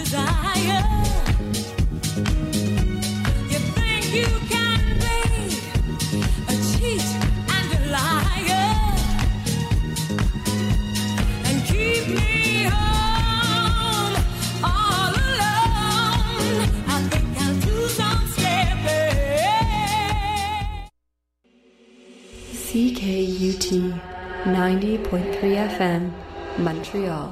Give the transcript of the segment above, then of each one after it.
desire. You think you can be a cheat and a liar and keep me home all alone. I think I'll do some sleeping. CKUT 90.3 FM, Montreal.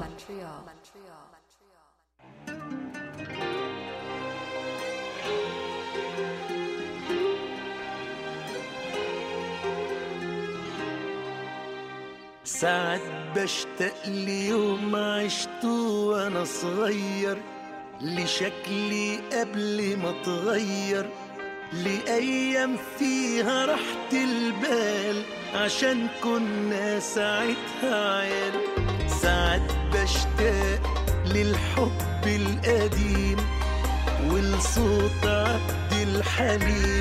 ساعات بشتاق ليوم عشته وانا صغير لشكلي قبل ما اتغير لأيام فيها راحة البال عشان كنا ساعتها عيال ساعات بشتاق للحب القديم ولصوت عبد الحليم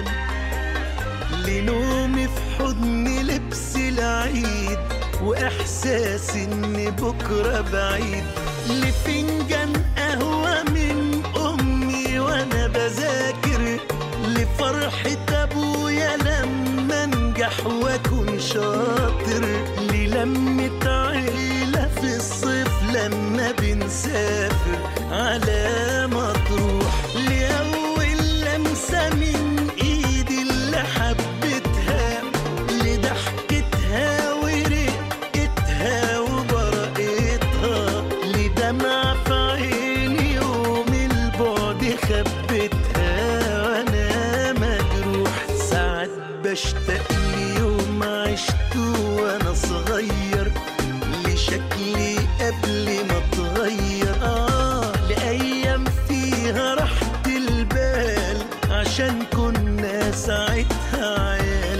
لنومي في حضن لبس العيد واحساس ان بكره بعيد لفنجان قهوه من امي وانا بذاكر لفرحه ابويا لما انجح واكون شاطر للمه عيله في الصيف لما بنسافر على مطروح لاول لمسه من ايدي اللي حبيتها لضحكتها ورقتها وبرقتها لدمع في عيني يوم البعد خبتها وانا مجروح ساعات بشتاق ليوم عشته وانا صغير لشكلي قبل ما اتغير اه لايام فيها راحة البال عشان كنا ساعتها عيال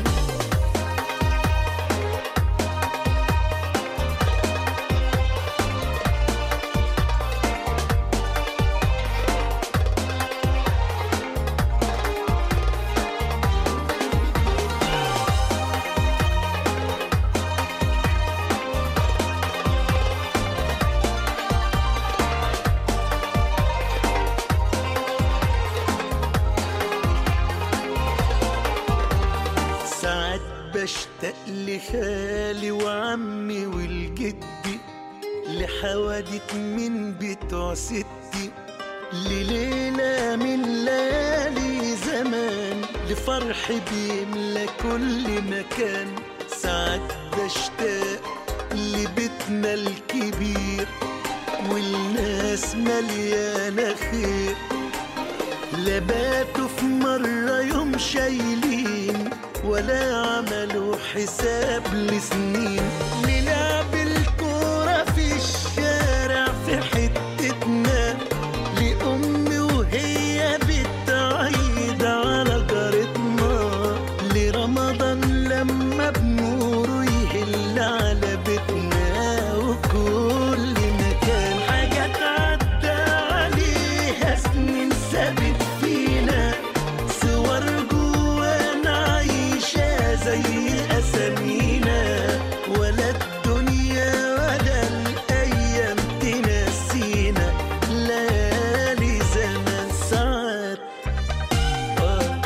ساعات بشتاق لخالي وعمي والجدي لحوادث من بتوع ستي لليلة من ليالي زمان لفرح بيملى كل مكان ساعات بشتاق لبيتنا الكبير والناس مليانة خير لا باتوا في مرة يوم شايلين ولا عملوا حساب لسنين نلعب الكورة في الشارع في حتتنا لأمي وهي بتعيد على جارتنا لرمضان لما بنوره يهل على بيتنا وكل مكان حاجات عدى عليها سنين سابت فينا صور جوانا عايشة زي أسامينا ولا الدنيا ولا الأيام تنسينا ليالي زمان ساعات آه،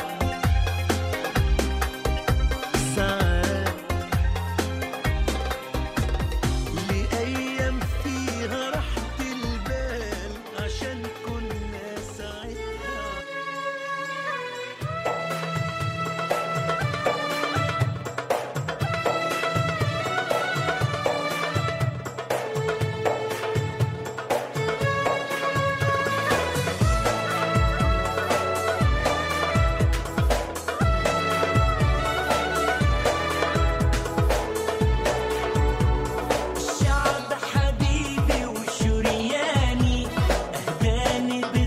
ساعات لأيام فيها راحة البال عشان كنا ساعتها الشعب حبيبي وشرياني أهداني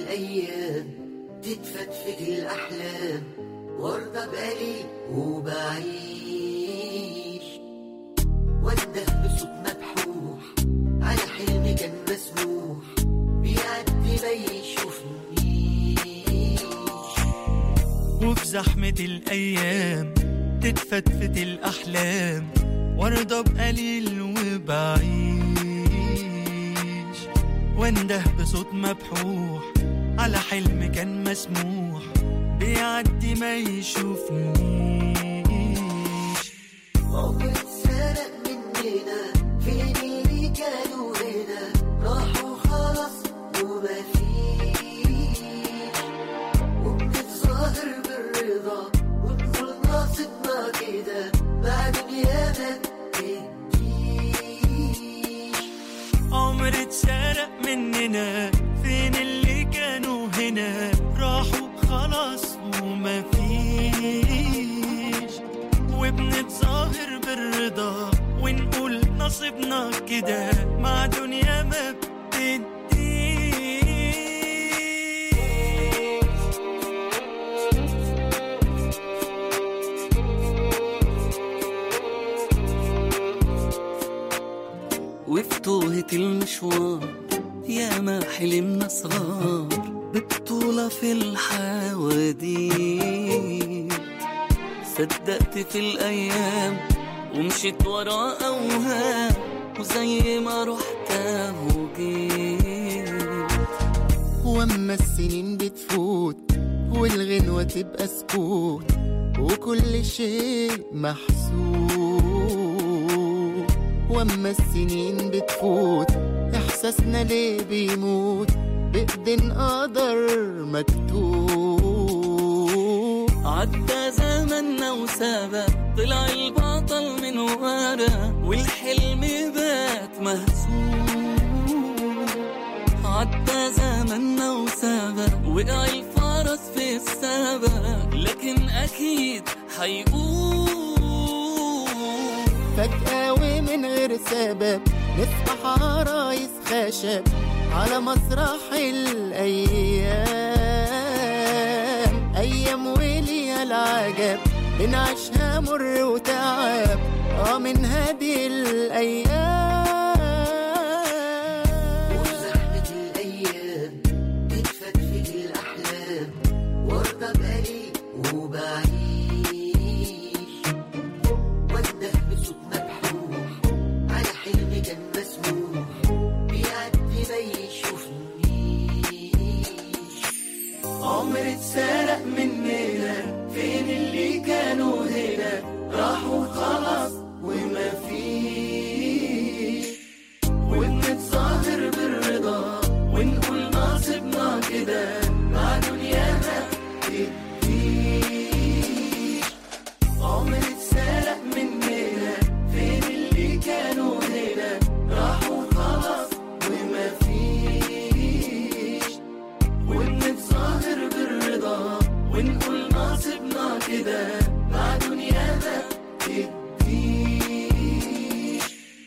الأيام تتفتفت الأحلام وارضى بقليل وبعيش وانده بصوت مبحوح على حلم كان مسموح بيعدي ما يشوفنيش وفي زحمة الأيام تتفتفت الأحلام وارضى بقليل وبعيش وانده بصوت مبحوح على حلم كان مسموح بيعدي ما يشوفنيش عمر اتسرق مننا فين اللي كانوا هنا راحوا خلاص وما فيش وبنتظاهر بالرضا ونقول ناصبنا كده مع دنيا ما بتديش عمر اتسرق مننا فين اللي كانوا هنا راحوا خلاص وما فيش وبنتظاهر بالرضا ونقول نصيبنا كده مع دنيا ما بتديش وفي توهة المشوار يا ما حلمنا صغار ببطولة في الحواديت صدقت في الأيام ومشيت ورا أوهام وزي ما رحت وجيت واما السنين بتفوت والغنوة تبقى سكوت وكل شيء محسوب واما السنين بتفوت احساسنا ليه بيموت بإيدين قدر مكتوب عدى زمننا وسابق طلع البطل من ورا والحلم بات مهزوم عدى زمننا وسابق وقع الفرس في السبق لكن أكيد حيقوم فجأة ومن غير سبب نصبح عرايس خشب على مسرح الأيام أيام وليا العجب بنعيشها مر وتعب اه من هذه الأيام وزحمة الأيام تتفتفت الأحلام وارضى بقليل وبعيش وانده بصوت مبحوح على حلم كان مسموح بيعدي ما يشوفنيش عمر اتسرق مننا فين اللي كانوا هنا راحوا خلاص وما فيش وبنتظاهر بالرضا ونقول ناصبنا كده مع دنيا ما تديش عمر اتسرق مننا فين اللي كانوا هنا راحوا خلاص وما فيش وبنتظاهر بالرضا ونقول ناصبنا كده مع دنيا ما تديش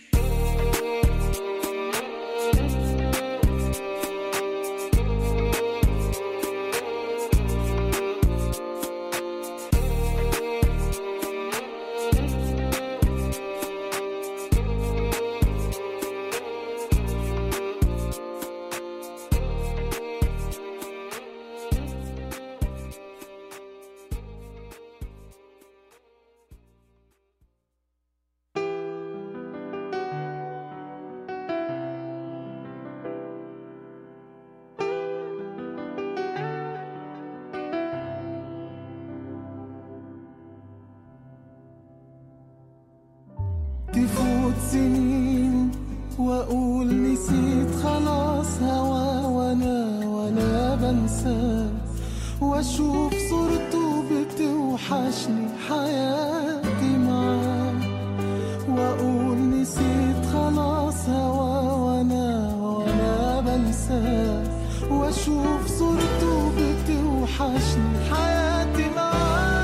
تفوت سنين واقول نسيت خلاص هوا وانا وانا بنساه واشوف صورته بتوحشني حياتي معاه واقول نسيت خلاص هوا وانا وانا بنساه واشوف صورته بتوحشني حياتي معاه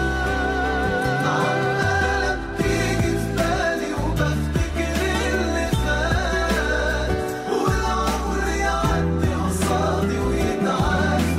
عمالة بتيجي في بالي وبفتكر اللي فات والعمر يعدي قصادي ويتعاد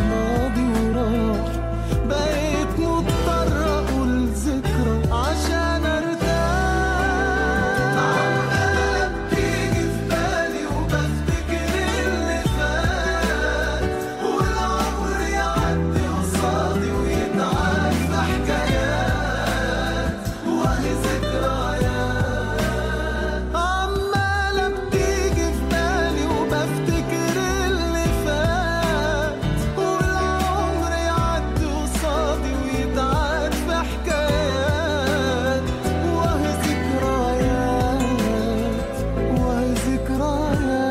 ماضي وراح بقيت مضطر اقول ذكرى عشان ارتاح عمالة بتيجي في بالي وبفتكر اللي فات والعمر يعدي قصادي ويتعاد في حكايات وهي ذكريات عمالة بتيجي في بالي وبفتكر اللي فات والعمر يعدي قصادي ويتعاد في حكايات وهي ذكريات وهي ذكريات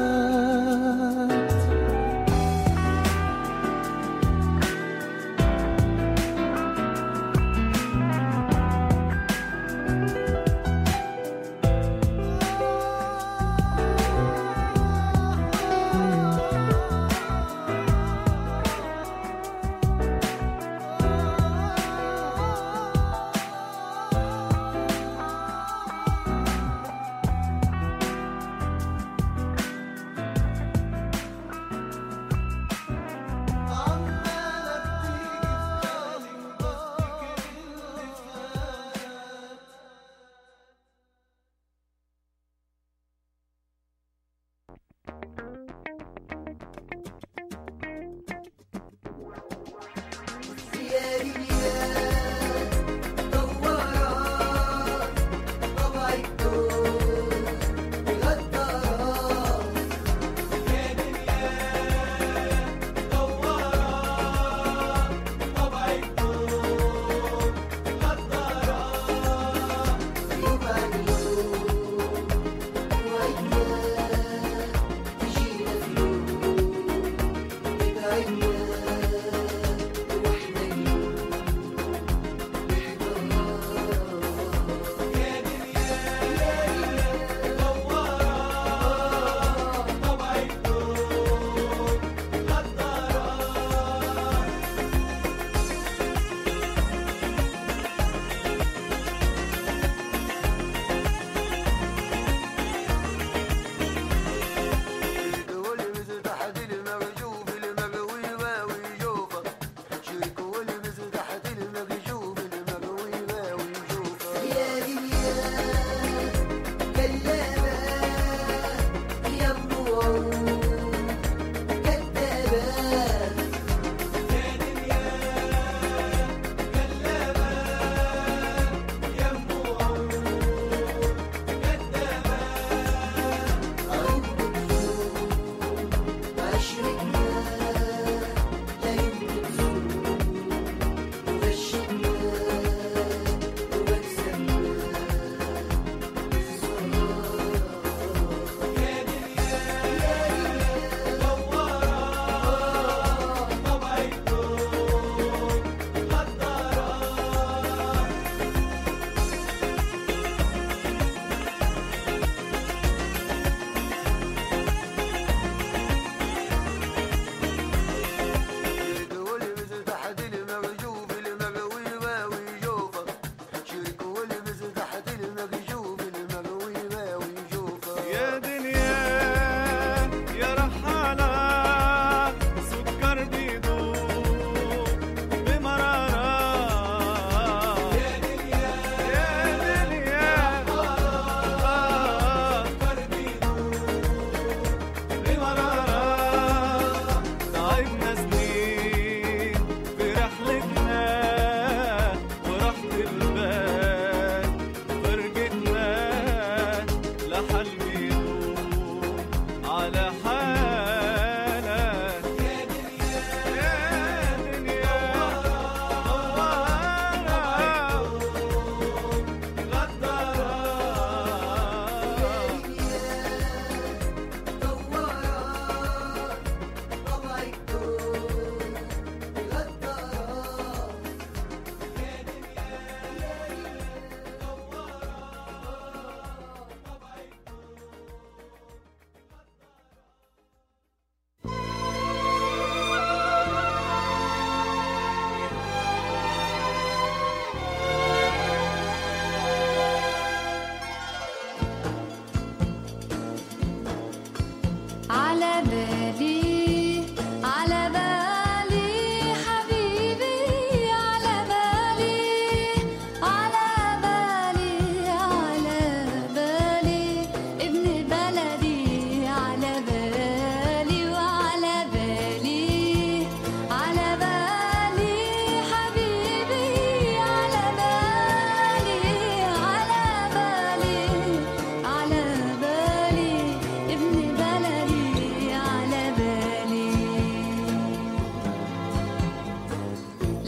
عمالة بتيجي في بالي وبفتكر اللي فات واحنا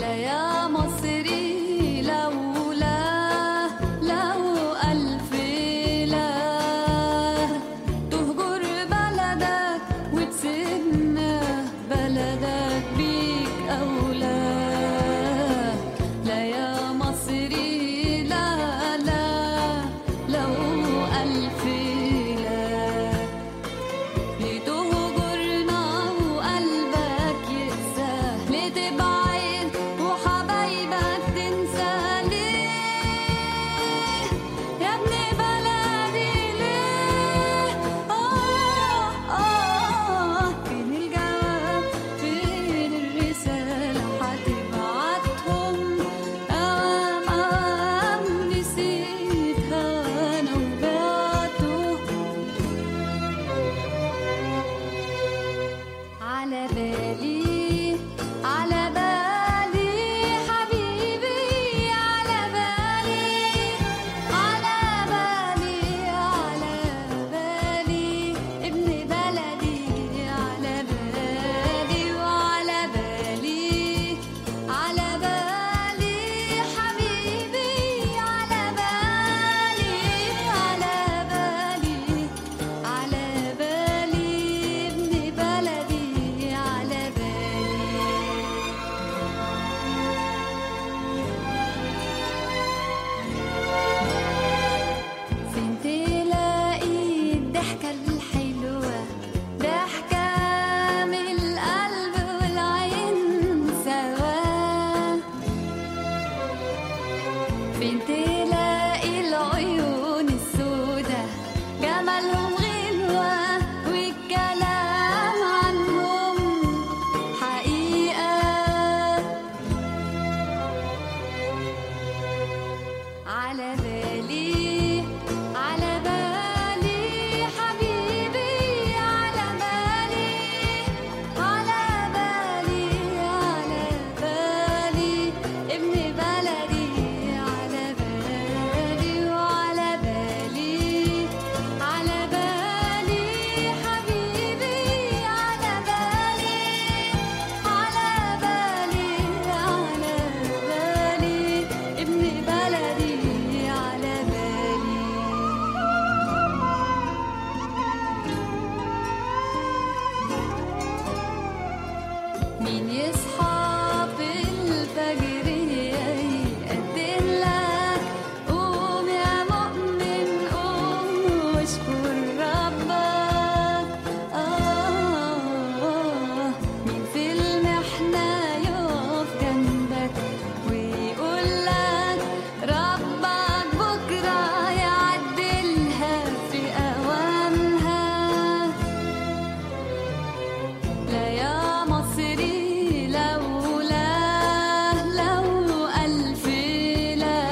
لا يا مصري لولا لو ألف لا تهجر بلدك وتسيبنا بلدك بيك أولى لا يا مصري لا لا لو ألف لا لتهجرنا وقلبك يقسى لتبعد وحبايبك تنسى ليه يا ابن بلدي ليه آه آه فين الجواب فين الرسالة هتبعتهم أوام أوام نسيتها أنا وبعتهم على بالي على بالي حبيبي على بالي على بالي على بالي ابن بلدي على بالي وعلى بالي على بالي حبيبي على بالي على بالي على بالي ابن بلدي على بالي فين تلاقي الضحكة الحلوة ضحكة من القلب والعين سوا فين تلاقي العيون السودة جمالهم غلوة والكلام عنهم حقيقة على بالي على بالي حبيبي على بالي على بالي على بالي ابن بلدي على بالي وعلى بالي على بالي حبيبي على بالي على بالي على بالي ابن بلدي على بالي مين يصحى في الفجر يقدم لك قوم يا مؤمن قوم واشكر ربك آه مين في المحنة يقف جنبك ويقول لك ربك بكرة يعدلها في أوامها لا يا مصري لولا لو ألف لا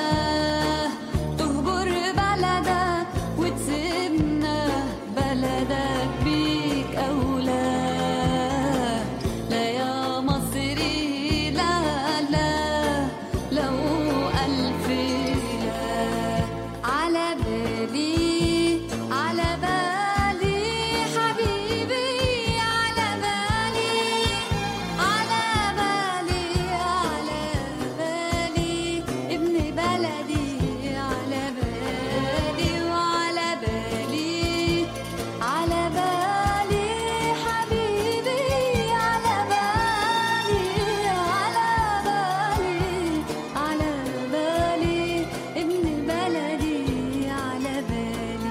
تهجر بلدك وتسيبنا بلدك بيك أولى لا يا مصري لا لا لو ألف لا على بالي على بالي حبيبي على بالي على بالي على بالي ابن بلدي على بالي وعلى بالي على بالي حبيبي على بالي على بالي على بالي ابن بلدي على بالي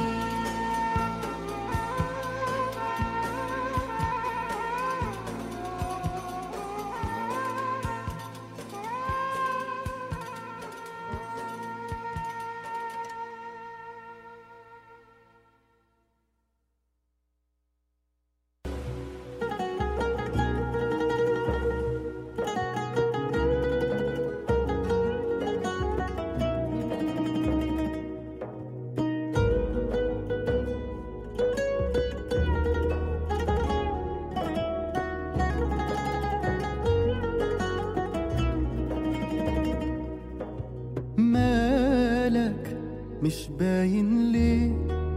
مالك مش باين ليه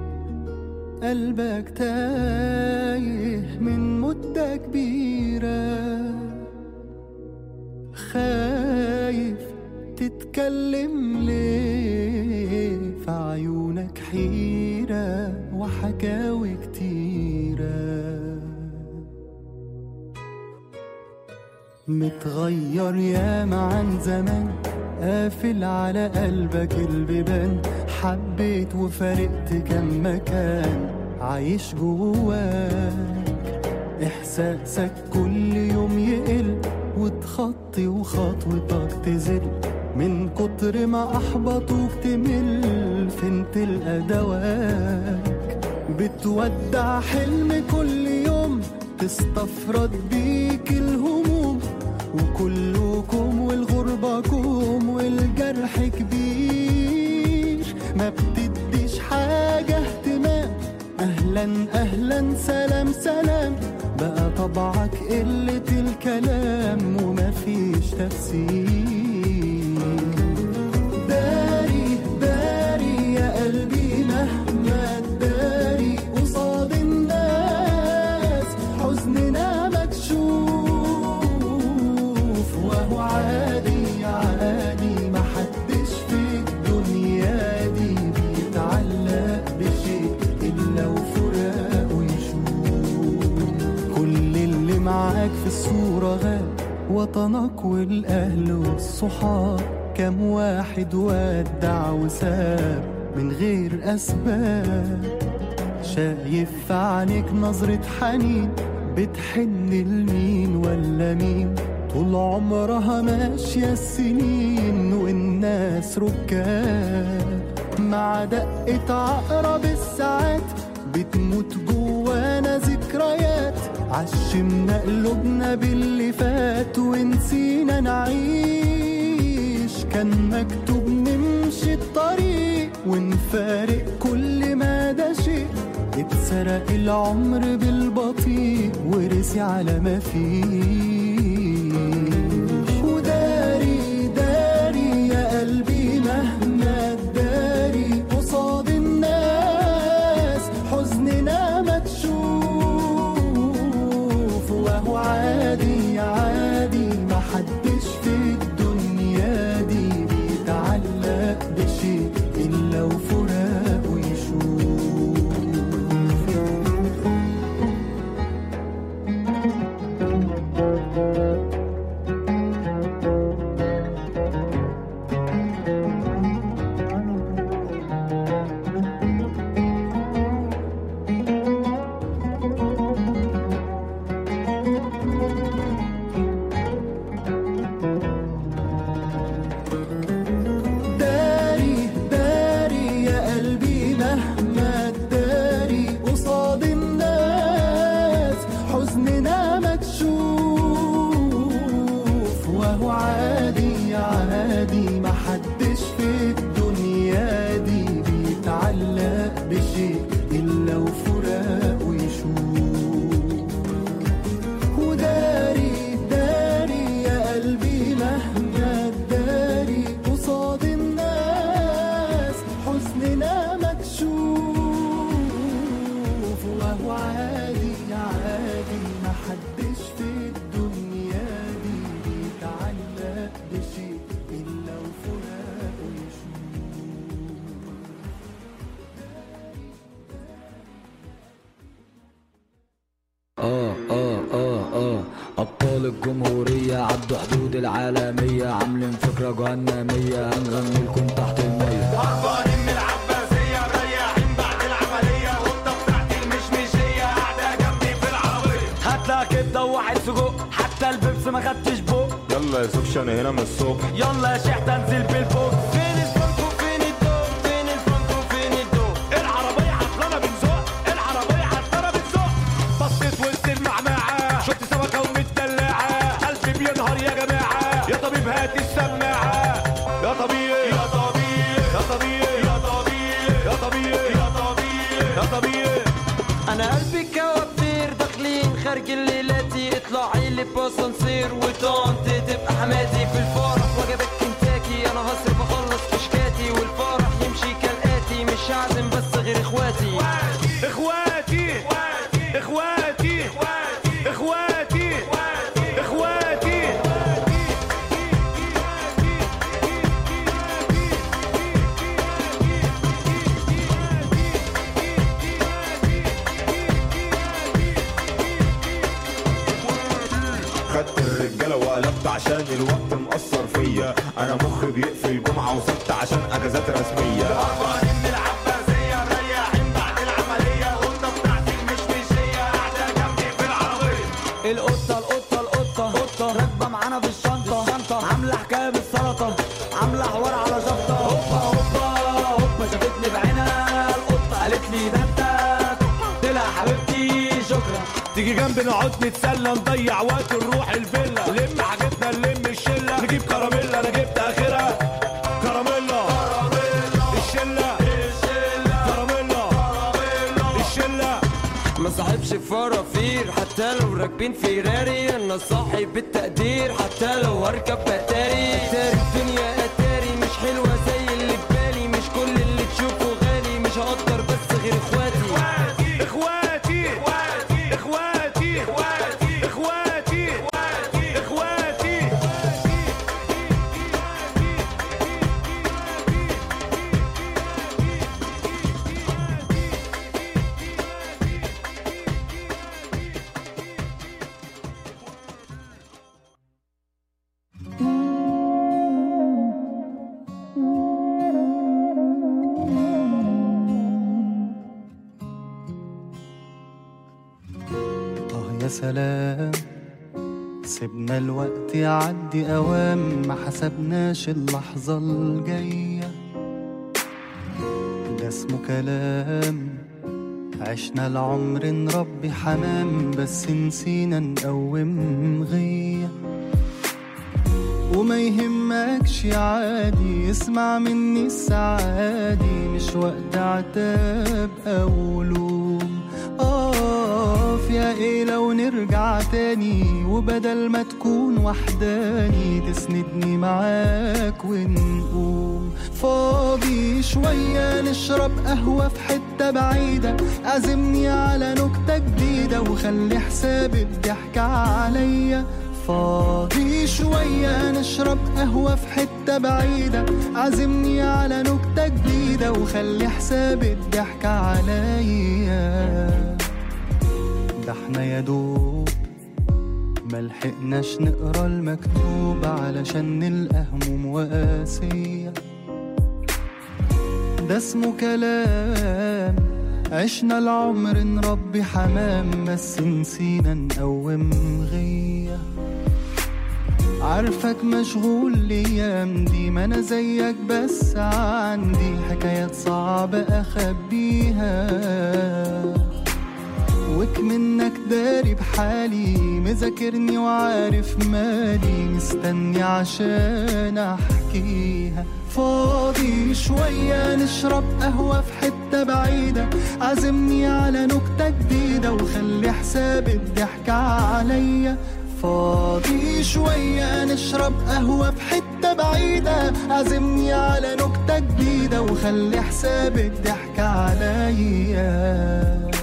قلبك تايه من مدة كبيرة بتتكلم ليه في عيونك حيرة وحكاوي كتيرة متغير ياما عن زمان قافل على قلبك البيبان حبيت وفارقت كم مكان عايش جواك إحساسك كل يوم يقل وتخطي وخطوتك تزل من كتر ما أحبطوك تمل فين تلقى دواك بتودع حلم كل يوم تستفرد بيك الهموم وكلكم والغربة كوم والجرح كبير ما بتديش حاجة اهتمام أهلا أهلا سلام سلام بقى طبعك قلة الكلام ومفيش تفسير داري داري يا قلبي مهما تداري قصاد الناس حزننا مكشوف وهو عادي عادي محدش في الدنيا دي بيتعلق بشيء إلا وفراقه يشوف كل اللي معاك في الصورة غاب وطنك والأهل والصحاب كم واحد ودع وساب من غير أسباب شايف في عينيك نظرة حنين بتحن لمين ولا مين طول عمرها ماشية السنين والناس ركاب مع دقة عقرب الساعات بتموت جوانا ذكريات عشمنا قلوبنا باللي فات ونسينا نعيش كان مكتوب نمشي الطريق ونفارق كل ما ده شيء اتسرق العمر بالبطيء ورسي على ما فيه وداري داري يا قلبي مهما تداري قصاد الناس حزننا ما تشوف وهو عادي عادي محدش في الدنيا دي بيتعلق بشيء إلا وفراقه يشوف داري داري يا قلبي مهما تداري قصاد الناس حزننا ما تشوف وهو عادي عادي محدش في الدنيا دي بيتعلق بشيء إلا وفراقه يشوف وداري داري يا قلبي مهما تداري قصاد الناس حزننا مكشوف وهو عادي عادي محدش في الدنيا دي بيتعلق بشيء إلا وفراقه يشوف اه اه اه اه ابطال الجمهورية عدوا حدود العالمية عاملين فكرة جهنمية هنغني لكم تحت المية هربانين من العباسية مريحين بعد العملية والقطة بتاعتي المشمشية قاعدة جنبي في العربية هاتلها كبدة وواحد سجق حتى البيبس ما خدتش بق يلا يا سوكش انا هنا من الصبح يلا يا شيخ تنزل بالبوك فين الفرنكو فين الدوق فين الفرنكو فين الدوق العربية عطلانة بنزق العربية عطلانة بنزق بصيت وسط المعمعة شفت سمكة ومتدلعة قلبي بينهار يا جماعة يا طبيب هات السماعة يا طبيب يا طبيب يا طبيب يا طبيب يا طبيب يا طبيب يا طبيب انا قلبي كوابتير داخلين خارج الليلاتي اطلعي لي باسانسير وطنط تبقى حماتي في الفرح وجبك كنتاكي انا هصرف اخلص كشكاتي والفرح يمشي كالاتي مش هعزم بس غير اخواتي اخواتي اخواتي اخواتي اخواتي النهارده عشان الوقت مأثر فيا انا مخي بيقفل جمعه وسبت عشان اجازات رسميه هربانين من العباسيه مريحين بعد العمليه القطه بتاعتي المشمشيه قاعده جنبي في العربيه القطة القطة القطة قطة راكبة معانا في الشنطة الشنطة عاملة حكاية بالسلطة عاملة حوار على شطة هوبا هوبا هوبا شافتني بعينها القطة قالت لي ده انت قلت لها حبيبتي شكرا تيجي جنبي نقعد نتسلى نضيع وقت نروح الفيلا لم حاجتنا نلم الشله نجيب كراميلا انا جبت اخرها كراميلا الشله كراميلا الشله ما صاحبش فرافير حتى لو راكبين فيراري انا صاحب بالتقدير حتى لو هركب اتاري اتاري الدنيا اتاري مش حلوه زي اللي في بالي مش كل اللي تشوفه غالي مش هقدر بس غير اخواتي اخواتي اخواتي اخواتي اخواتي اخواتي اخواتي آه يا سلام سيبنا الوقت يعدي أوام ما حسبناش اللحظة الجاية ده اسمه كلام عشنا العمر نربي حمام بس نسينا نقوم غيه وما يهمكش عادي اسمع مني السعادي مش وقت عتاب او لوم اقف يا ايه لو نرجع تاني وبدل ما تكون وحداني تسندني معاك ونقوم فاضي شوية نشرب قهوة في حتة بعيدة عزمني على نكتة جديدة وخلي حساب الضحك عليا فاضي شوية نشرب قهوة في حتة بعيدة عزمني على نكتة جديدة وخلي حساب الضحك عليا ده احنا يا دوب ملحقناش نقرا المكتوب علشان نلقى هموم وقاسية ده اسمه كلام عشنا العمر نربي حمام بس نسينا نقوم غيه عارفك مشغول الايام دي ما انا زيك بس عندي حكايات صعبة اخبيها وك منك داري بحالي مذاكرني وعارف مالي مستني عشان احكيها فاضي شوية نشرب قهوة في حتة بعيدة عزمني على نكتة جديدة وخلي حساب الضحك عليا فاضي شوية نشرب قهوة في حتة بعيدة عزمني على نكتة جديدة وخلي حساب الضحك عليا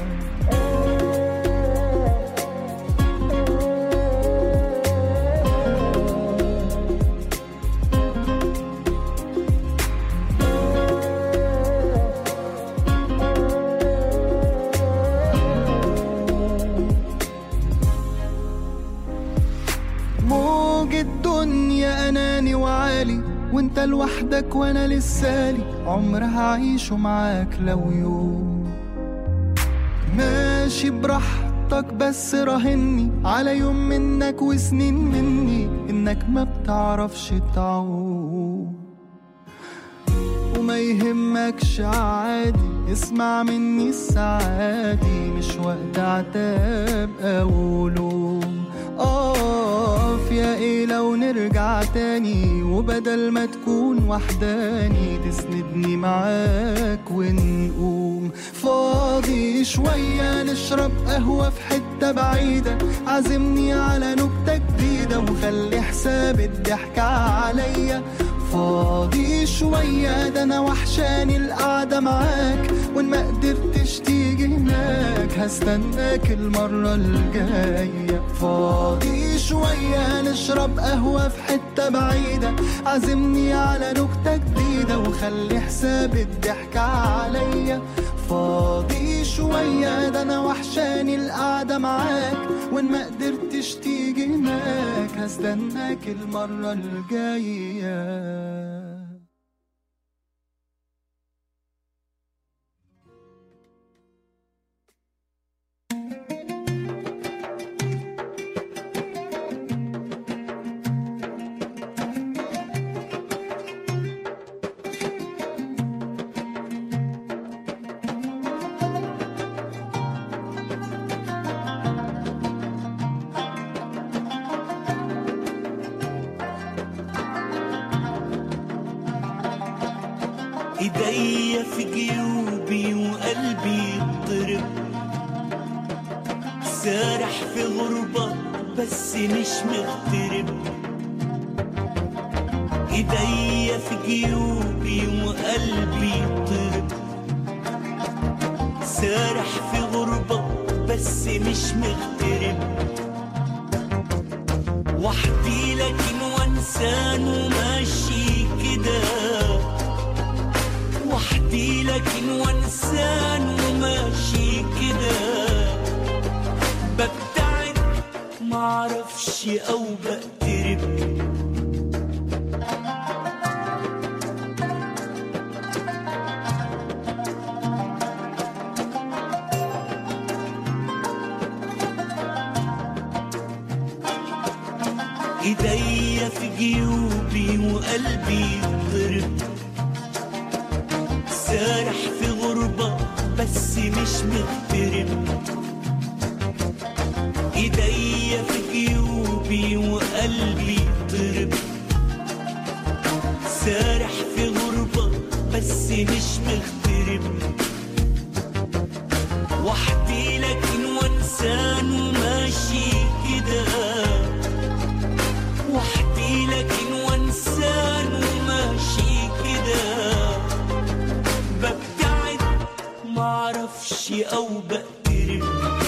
موج الدنيا اناني وعالي وانت لوحدك وانا لسالي عمر هعيشه معاك لو يوم ماشي براحتك بس راهني على يوم منك وسنين مني انك ما بتعرفش تعوم وما يهمكش عادي اسمع مني السعادي مش وقت عتاب او لوم اقف يا ايه لو نرجع تاني وبدل ما تكون وحداني تسندني معاك ونقوم فاضي شوية نشرب قهوة في حتة بعيدة عزمني على نكتة جديدة وخلي حساب الضحك عليا فاضي شوية ده أنا وحشاني القعدة معاك وإن ما قدرتش تيجي هناك هستناك المرة الجاية فاضي شوية نشرب قهوة في حتة بعيدة عزمني على نكتة جديدة وخلي حساب الضحك عليا فاضي شوية ده انا وحشاني القعدة معاك وان ما قدرتش تيجي هناك هستناك المرة الجاية ايديا في جيوبي وقلبي يضطرب سارح في غربة بس مش مغترب ايديا في جيوبي وقلبي يضطرب سارح في غربة بس مش مغترب وحدي لكن وانسان وماشي كده وحدي لكن وانسان وماشي كده ببتعد معرفش او بقترب ايديا في جيوبي وقلبي يضرب سارح في غربة بس مش مغترب ايديا في جيوبي وقلبي طرب سارح في غربة بس مش مغترب وحدي لكن وانسان وماشي كده وحدي لكن وانسان وماشي كده ببتعد معرفش او بقترب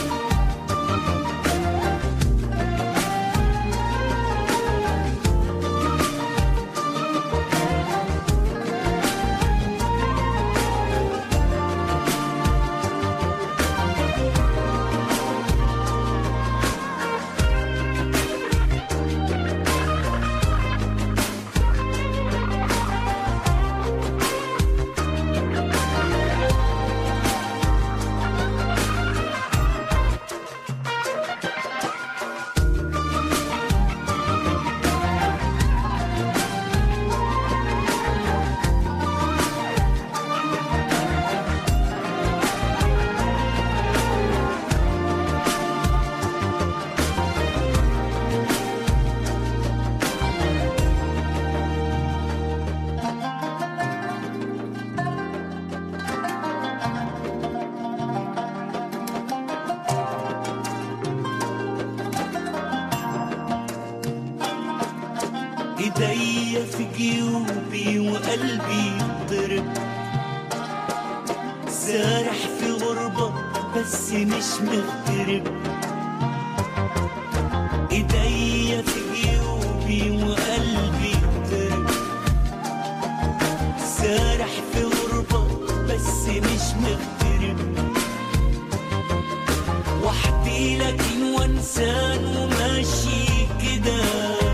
ايديا في جيوبي وقلبي يضرب سارح في غربة بس مش مغترب ايديا في جيوبي وقلبي يضرب سارح في غربة بس مش مغترب وحدي لكن وانسان وماشي كده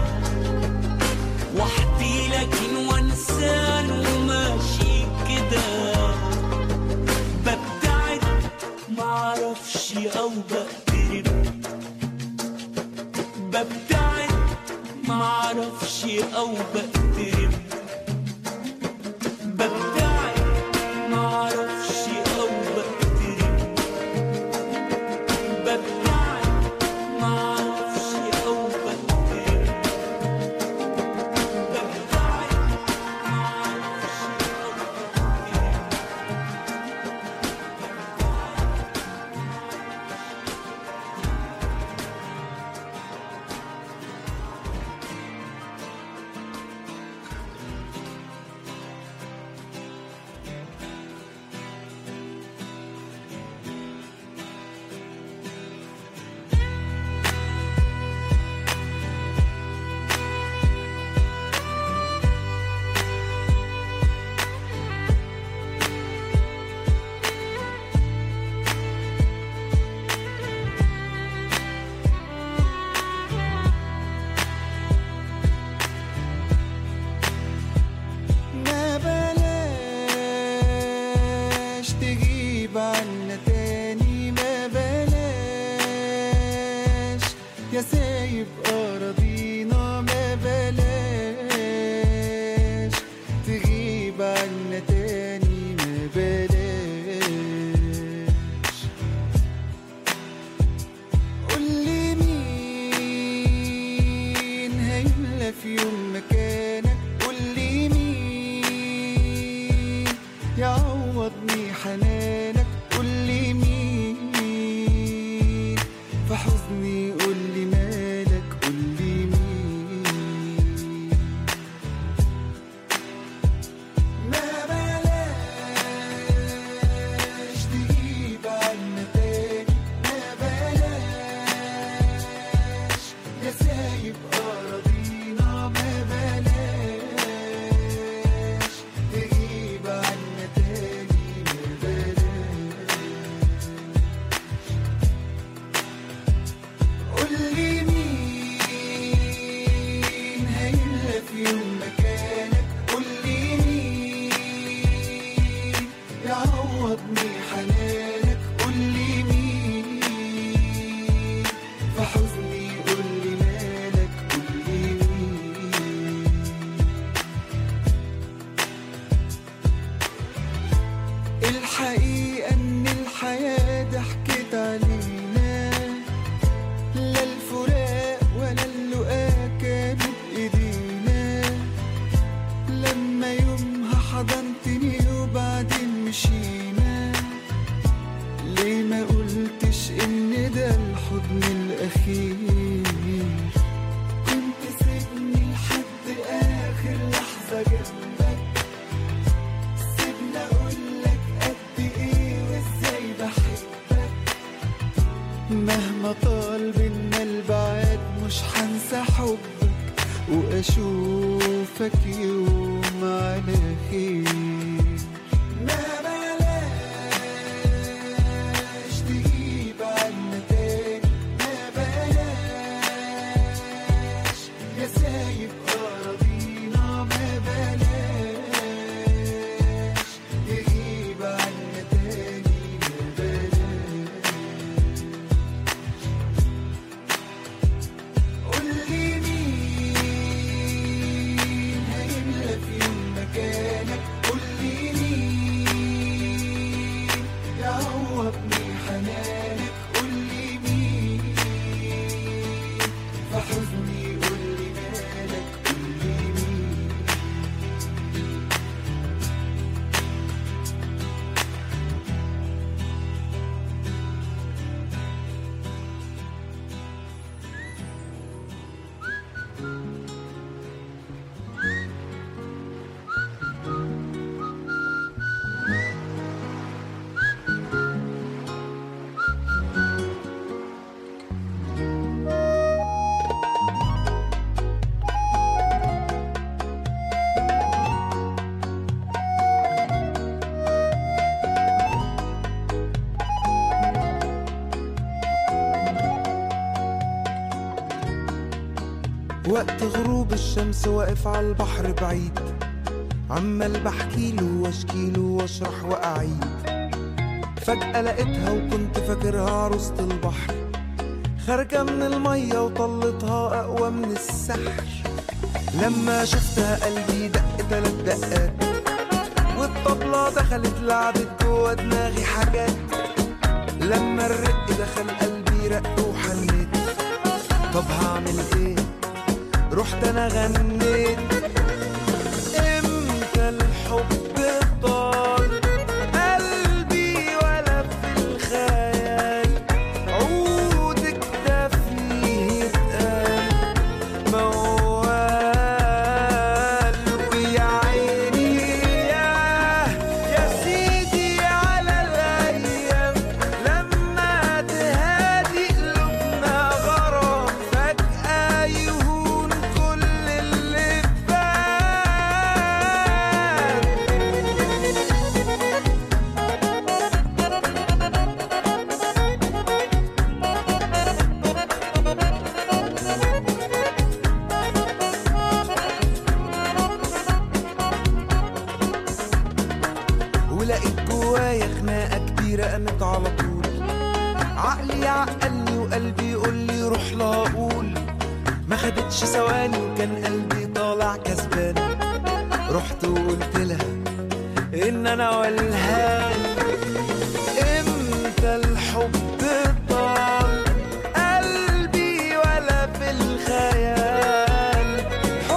وحدي لكن وانسان وماشي كده ببتعد معرفش او بقترب ببتعد معرفش او بقترب ببتعد معرفش او بقترب ببتعد معرفش او بقترب هيملى في يوم مكانك قولي مين يعوضني حنانك قولي مين في حزني قولي مالك قولي مين ما بلاش تجيب عنا تاني ما بلاش يا سايب أراضينا ما بلاش تجيب عنا تاني ما بلاش قولي مين هيملى في يوم مكانك قولي مين يعوضني حنانك قولي مين في حزني قولي مالك قولي مين الحقيقة إن الحياة ضحكت علينا لا الفراق ولا اللقاء كانوا بإيدينا لما يومها حضنتني وبعدين مشينا ليه ما قلتش إن ده الحضن الأخير كنت سيبني لحد آخر لحظة جنبك سيبني أقولك قد إيه وإزاي بحبك مهما طال بينا البعاد مش هنسى حبك واشوفك يوم على خير ما بلاش تجيب عنا تاني ما بلاش يا سايب أراضينا ما بلاش تجيب عنا تاني ما بلاش قولي مين هيملى في يوم مكانك قولي مين يعوضني حنانك قولي مين في حزني قولي مالك قولي مين وقت غروب الشمس واقف على البحر بعيد عمال بحكيله واشكيله واشرح واعيد فجأة لقيتها وكنت فاكرها عروسة البحر خارجة من المية وطلتها أقوى من السحر لما شفتها قلبي دق تلات دقات والطبلة دخلت لعبت جوا دماغي حاجات لما الرق دخل قلبي رق وحنيت طب هعمل ايه رحت انا غنيت امتى الحب طال قلبي ولا في الخيال عودك ده فيه اتقال موال ويا عيني ياه يا سيدي على الايام لما تهادي قلوبنا غرام فجأة يهون كل اللي فات ولقيت جوايا خناقة كبيرة قامت على طول عقلي عقلني وقلبي يقول لي روح لا اقول ما خدتش ثواني وكان قلبي طالع كسبان رحت وقلت لها ان انا والهان امتى الحب طال قلبي ولا في الخيال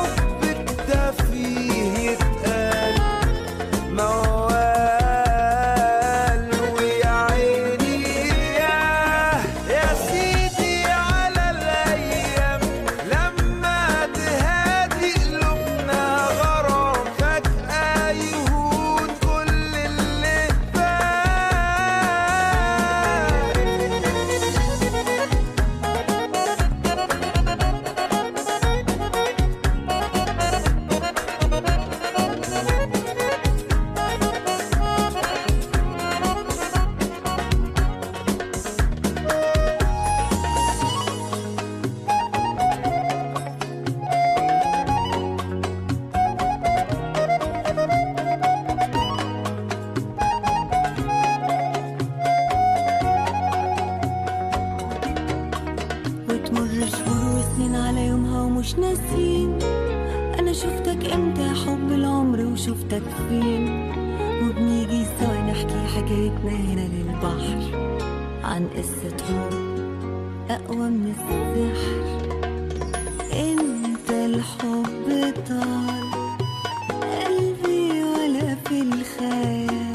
مش ناسين انا شفتك امتى يا حب العمر وشفتك فين وبنيجي سوا نحكي حكايتنا هنا للبحر عن قصة حب اقوى من السحر انت الحب طال قلبي ولا في الخيال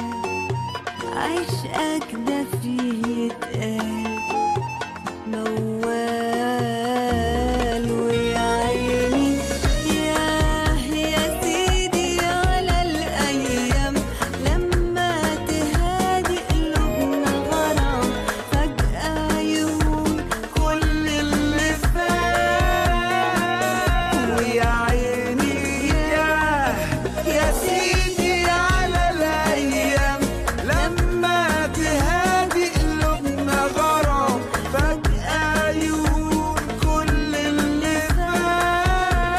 عشقك ده فيه يتقال موال ويا عيني ياه يا سيدي على الأيام لما تهادي قلوبنا غرام فجأة يهون كل اللي فات ويا عيني ياه يا سيدي على الايام لما تهادي قلوبنا غرام فجأة يهون كل اللي فات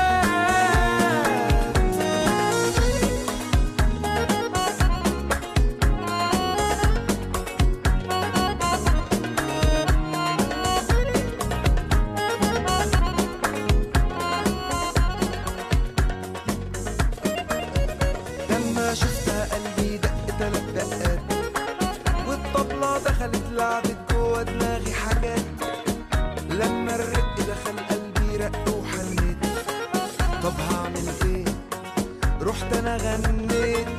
لما شفتها قلبي دق تلات دقات والطبلة دخلت لعبت جوا دماغي حاجات لما الرق دخل قلبي رق وحنيت طب هعمل ايه رحت انا غنيت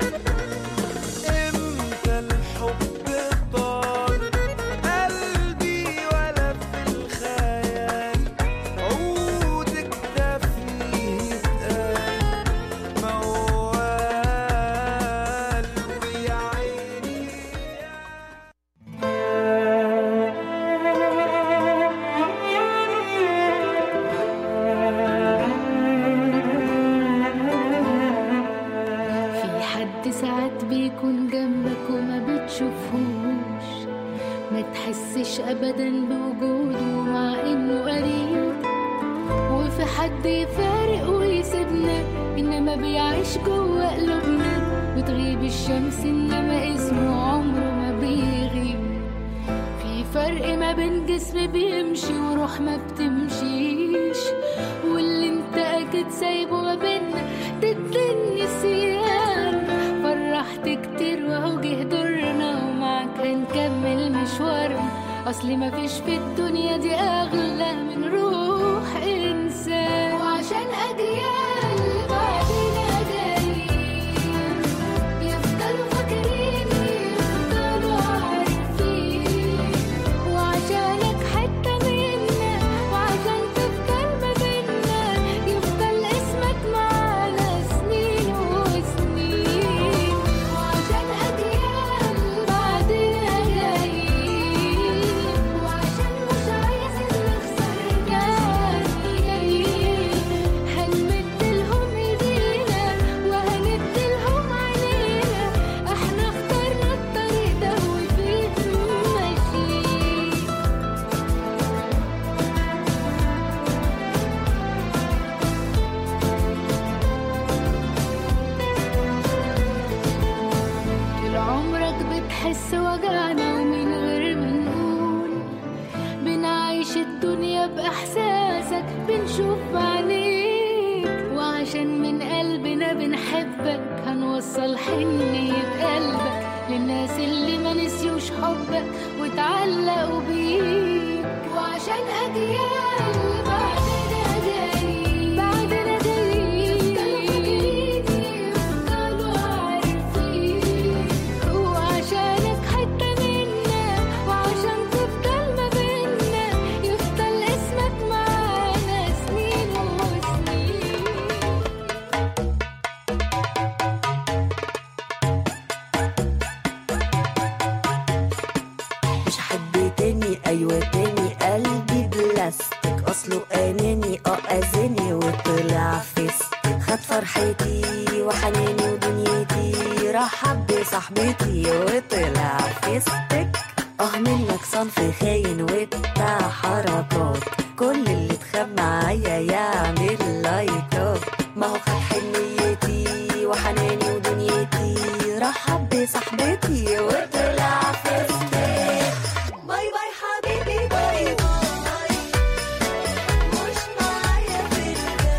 امتى الحب طال قلبي ولا في الخيال عودك ده فيه اتقال موال ويا عيني في حد ساعات بيكون جنبك وما بتشوفهوش ما تحسش ابدا بوجوده مع انه قريب وفي حد يفارق ويسيبنا انما بيعيش جوه قلوبنا بتغيب الشمس انما اسمه عمره ما بيغيب في فرق ما بين جسم بيمشي وروح ما بتمشيش واللي انت اكيد سايبه ما بينا ضد النسيان فرحت كتير وهو جه دورنا ومعاك هنكمل مشوارنا اصل ما فيش في الدنيا دي اغلى من روح انسان وعشان اجيال بعدنا جايين يفضلوا فاكرين يفضلوا عارفين وعشانك حتة منا وعشان تفضل ما بينا يفضل اسمك معانا سنين وسنين وعشان أجيال بعدنا جايين وعشان مش عايزين نخسر جايين هنمد لهم ايدينا وهند لهم علينا احنا اخترنا الطريق ده وفيه ماشيين طول عمرك بتحس وجعنا ومن غير ما نقول بنعيش الدنيا بإحساسك بنشوف بعينيك وعشان من قلبنا بنحبك هنوصل حنية قلبك للناس اللي ما نسيوش حبك وتعلقوا بيك وعشان أجيال بعدنا جايين بعدنا جايين يفضلوا عارفين وعشانك حتة منا وعشان تفضل ما بينا يفضل اسمك معانا سنين وسنين مش حد تاني ايوه تاني قلبي بلاستيك اصله اناني اه اذاني وطلع فيستك خد فرحتي وحناني ودنيتي رحب بصاحبتي وطلع فيستك اه منك صنف خاين وبتاع حركات كل اللي اتخاب معايا يعمل لايكات ما هو خد حنيتي وحناني ودنيتي رحب بصاحبتي وطلع فيستك باي باي حبيبي باي باي مش معايا في الجاي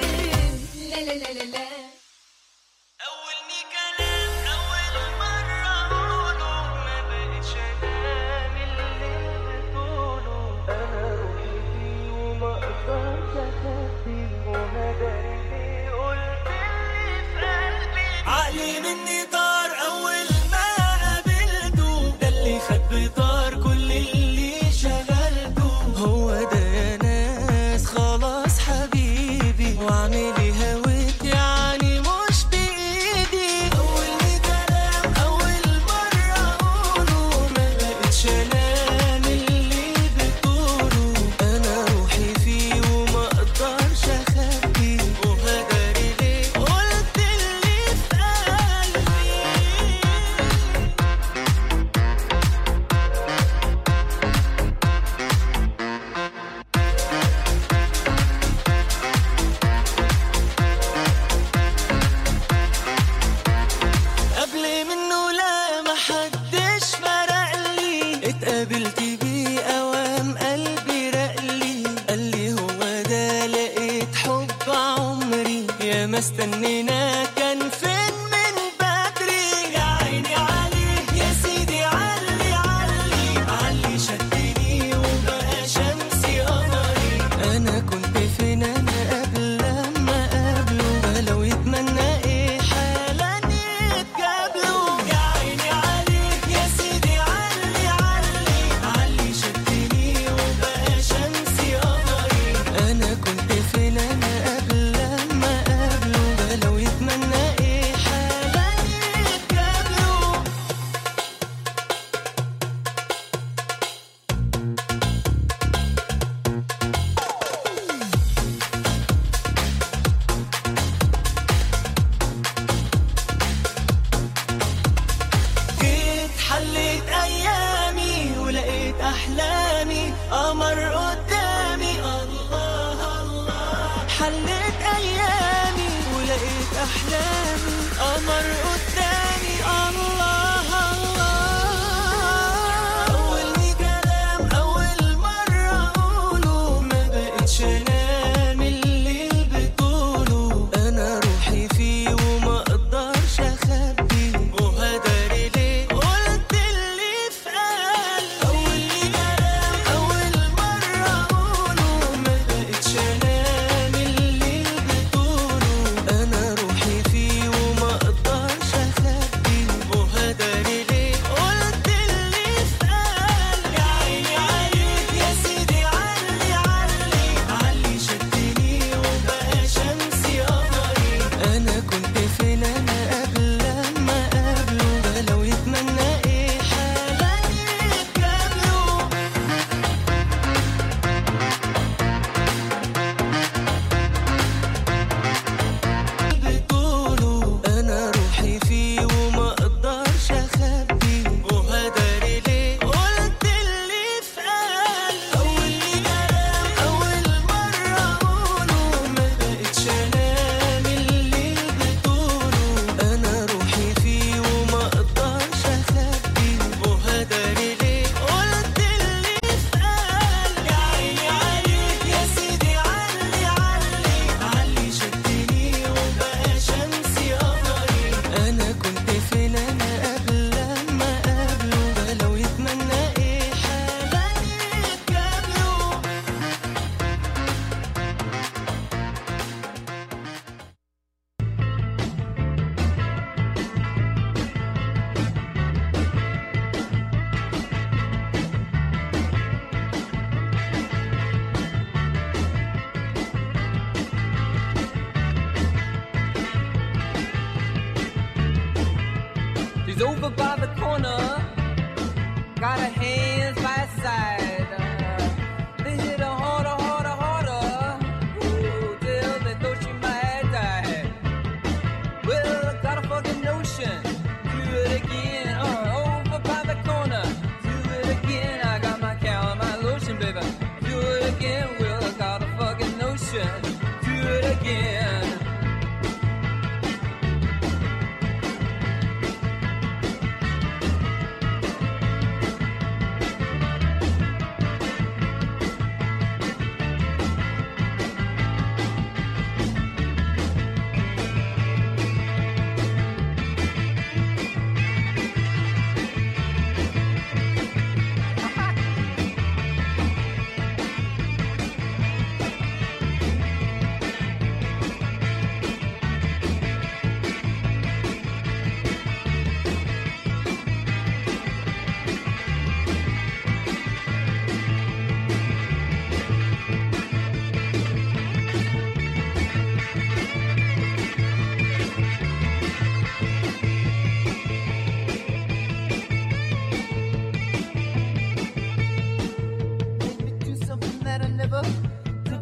استنينا كان فين من بدري يا عيني عليك يا سيدي علي علي علي شدني وبقى شمسي قمري انا كنت فين انا قبل لما قابله لو يتمنى ايه حالا يتقابلوا يا عيني عليك يا سيدي علي علي علي شدني وبقى شمسي قمري انا كنت فين انا قبل لما قابله لو يتمنى ايه حالا يتقابلوا جيت حليت ايامي ولقيت احلامي قمر قدامي الله الله حليت ايامي ولقيت احلامي قمر قدامي الله الله اول كلام اول مره اقوله ما بقتش انام الليل بطوله انا روحي فيه وما اقدرش اخبي وهداري ليه قلت اللي في قلبي اول كلام اول مره اقوله ما بقتش انام الليل بطوله انا روحي فيه وما اقدرش اخبي وهداري ليه قلت اللي في قلبي يا عيني عليك يا سيدي علي علي علي شدني وبقى شمسي قمري انا كنت فين انا قبل لما قابله لو يتمنى ايه حالا يتقابلوا بطوله انا روحي فيه وما اقدرش اخبي وهداري ليه قلت اللي في قلبي اول كلام اول مره اقوله ما بقتش انام الليل بطوله انا روحي فيه وما اقدرش اخبي وهداري ليه قلت اللي في قلبي يا عيني عليك يا سيدي علي علي علي شدني وبقى شمسي قمري انا كنت فين انا قبل لما قابله لو يتمنى ايه حالا يتقابلوا She's over by the corner, got her hands by her side.